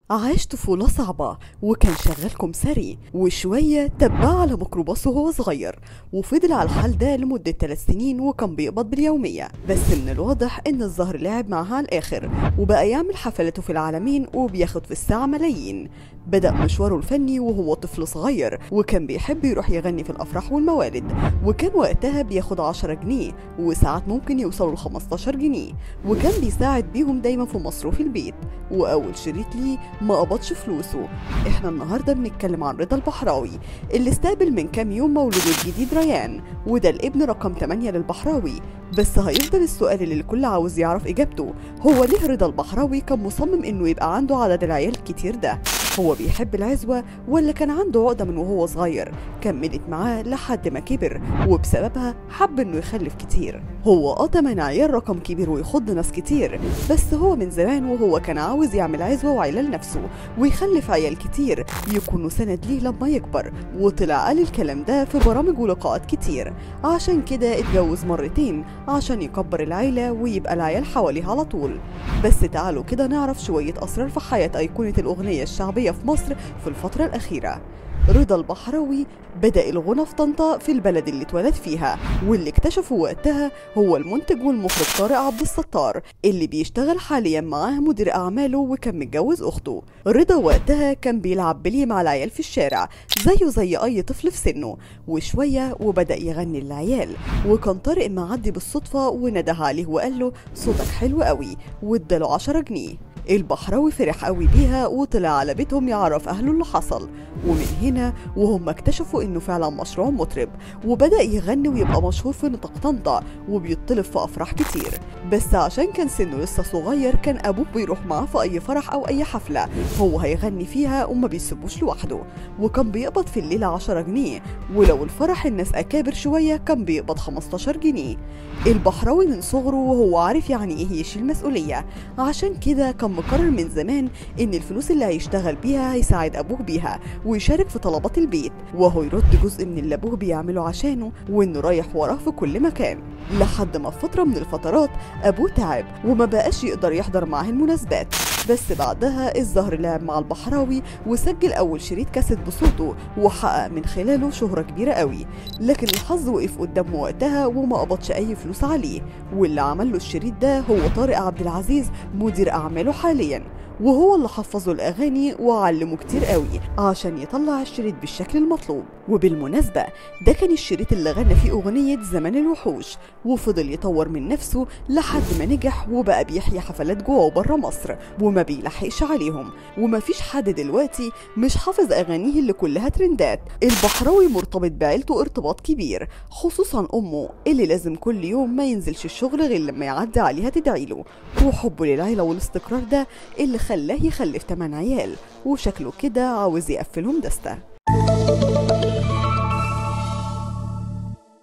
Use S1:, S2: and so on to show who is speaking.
S1: عاش طفولة صعبة وكان شغال كمساري وشوية تبع على ميكروباص وهو صغير وفضل على الحال ده لمدة ثلاث سنين وكان بيقبض باليومية بس من الواضح ان الظهر لعب معاه على الاخر وبقى يعمل حفلاته في العالمين وبياخد في الساعة ملايين بدأ مشواره الفني وهو طفل صغير وكان بيحب يروح يغني في الأفراح والموالد وكان وقتها بياخد 10 جنيه وساعات ممكن يوصلوا ل 15 جنيه وكان بيساعد بيهم دايما في مصروف البيت وأول شريط ليه ما قبضش فلوسه احنا النهارده بنتكلم عن رضا البحراوي اللي استقبل من كام يوم مولوده الجديد ريان وده الابن رقم 8 للبحراوي بس هيفضل السؤال اللي الكل عاوز يعرف اجابته هو ليه رضا البحراوي كان مصمم انه يبقى عنده عدد العيال الكتير ده هو بيحب العزوة ولا كان عنده عقدة من وهو صغير كملت معاه لحد ما كبر وبسببها حب انه يخلف كتير هو اه تمن عيال رقم كبير ويخض ناس كتير بس هو من زمان وهو كان عاوز يعمل عزوة وعيلة لنفسه ويخلف عيال كتير يكونوا سند ليه لما يكبر وطلع قال الكلام ده في برامج ولقاءات كتير عشان كده اتجوز مرتين عشان يكبر العيلة ويبقى العيال حواليه على طول بس تعالوا كده نعرف شوية أسرار في حياة أيقونة الأغنية الشعبية في مصر في الفترة الأخيرة رضا البحراوي بدأ الغنى في طنطا في البلد اللي اتولد فيها واللي اكتشفه وقتها هو المنتج والمخرج طارق عبد الستار اللي بيشتغل حاليا معاه مدير أعماله وكان متجوز أخته رضا وقتها كان بيلعب بلي مع العيال في الشارع زيه زي أي طفل في سنه وشوية وبدأ يغني للعيال وكان طارق معدي بالصدفة ونده عليه وقال له صوتك حلو قوي واداله 10 جنيه البحراوي فرح قوي بيها وطلع على بيتهم يعرف اهله اللي حصل ومن هنا وهم اكتشفوا انه فعلا مشروع مطرب وبدا يغني ويبقى مشهور في نطاق طنطا وبيطلب في افراح كتير بس عشان كان سنه لسه صغير كان ابوه بيروح معاه في اي فرح او اي حفله هو هيغني فيها وما بيسيبوش لوحده وكان بيقبض في الليله 10 جنيه ولو الفرح الناس اكابر شويه كان بيقبض 15 جنيه البحراوي من صغره وهو عارف يعني ايه يشيل مسؤوليه عشان كده كان مقرر من زمان ان الفلوس اللي هيشتغل بيها هيساعد ابوه بيها ويشارك في طلبات البيت وهو يرد جزء من اللي ابوه بيعمله عشانه وانه رايح وراه في كل مكان لحد ما في فتره من الفترات ابوه تعب وما بقاش يقدر يحضر معاه المناسبات بس بعدها الظهر لعب مع البحراوي وسجل اول شريط كاسيت بصوته وحقق من خلاله شهرة كبيرة قوي لكن الحظ وقف قدامه وقتها وما قبضش اي فلوس عليه واللي عمل له الشريط ده هو طارق عبد العزيز مدير اعماله حاليا وهو اللي حفظه الأغاني وعلمه كتير قوي عشان يطلع الشريط بالشكل المطلوب وبالمناسبة ده كان الشريط اللي غنى فيه أغنية زمن الوحوش وفضل يطور من نفسه لحد ما نجح وبقى بيحيي حفلات جوه وبره مصر وما بيلحقش عليهم ومفيش حد دلوقتي مش حافظ أغانيه اللي كلها ترندات البحراوي مرتبط بعيلته ارتباط كبير خصوصا أمه اللي لازم كل يوم ما ينزلش الشغل غير لما يعدي عليها تدعيله وحبه للعيلة والاستقرار ده اللي خلاه يخلف 8 عيال وشكله كده عاوز يقفلهم دستة